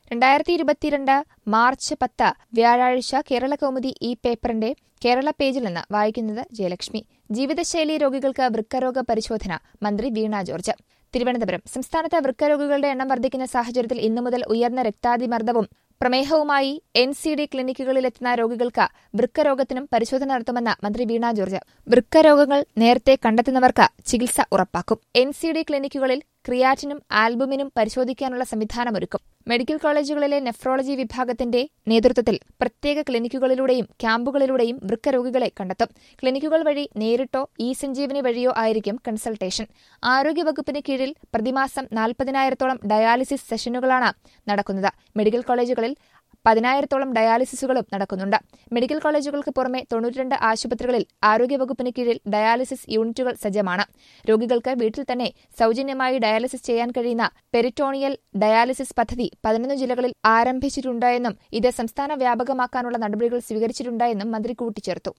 രണ്ടായിരത്തി ഇരുപത്തിരണ്ട് മാർച്ച് പത്ത് വ്യാഴാഴ്ച കേരള കൗമുദി ഈ പേപ്പറിന്റെ കേരള പേജിൽ നിന്ന് വായിക്കുന്നത് ജയലക്ഷ്മി ജീവിതശൈലി രോഗികൾക്ക് വൃക്കരോഗ പരിശോധന മന്ത്രി വീണ ജോർജ് തിരുവനന്തപുരം സംസ്ഥാനത്ത് വൃക്കരോഗികളുടെ എണ്ണം വർദ്ധിക്കുന്ന സാഹചര്യത്തിൽ ഇന്നു മുതൽ ഉയർന്ന രക്താതിമർദ്ദവും പ്രമേഹവുമായി എൻ സി ഡി ക്ലിനിക്കുകളിലെത്തുന്ന രോഗികൾക്ക് വൃക്കരോഗത്തിനും പരിശോധന നടത്തുമെന്ന് മന്ത്രി വീണ ജോർജ് വൃക്കരോഗങ്ങൾ നേരത്തെ കണ്ടെത്തുന്നവർക്ക് ചികിത്സ ഉറപ്പാക്കും എൻ സി ഡി ക്ലിനിക്കുകളിൽ ക്രിയാറ്റിനും ആൽബുമിനും പരിശോധിക്കാനുള്ള സംവിധാനമൊരുക്കും മെഡിക്കൽ കോളേജുകളിലെ നെഫ്രോളജി വിഭാഗത്തിന്റെ നേതൃത്വത്തിൽ പ്രത്യേക ക്ലിനിക്കുകളിലൂടെയും ക്യാമ്പുകളിലൂടെയും വൃക്കരോഗികളെ കണ്ടെത്തും ക്ലിനിക്കുകൾ വഴി നേരിട്ടോ ഇ സഞ്ജീവനി വഴിയോ ആയിരിക്കും കൺസൾട്ടേഷൻ ആരോഗ്യവകുപ്പിന് കീഴിൽ പ്രതിമാസം നാൽപ്പതിനായിരത്തോളം ഡയാലിസിസ് സെഷനുകളാണ് നടക്കുന്നത് മെഡിക്കൽ കോളേജുകളിൽ പതിനായിരത്തോളം ഡയാലിസിസുകളും നടക്കുന്നുണ്ട് മെഡിക്കൽ കോളേജുകൾക്ക് പുറമെ തൊണ്ണൂറ്റിരണ്ട് ആശുപത്രികളിൽ ആരോഗ്യവകുപ്പിന് കീഴിൽ ഡയാലിസിസ് യൂണിറ്റുകൾ സജ്ജമാണ് രോഗികൾക്ക് വീട്ടിൽ തന്നെ സൌജന്യമായി ഡയാലിസിസ് ചെയ്യാൻ കഴിയുന്ന പെരിറ്റോണിയൽ ഡയാലിസിസ് പദ്ധതി പതിനൊന്ന് ജില്ലകളിൽ ആരംഭിച്ചിട്ടുണ്ടെന്നും ഇത് സംസ്ഥാന വ്യാപകമാക്കാനുള്ള നടപടികൾ സ്വീകരിച്ചിട്ടുണ്ടെന്നും മന്ത്രി കൂട്ടിച്ചേർത്തു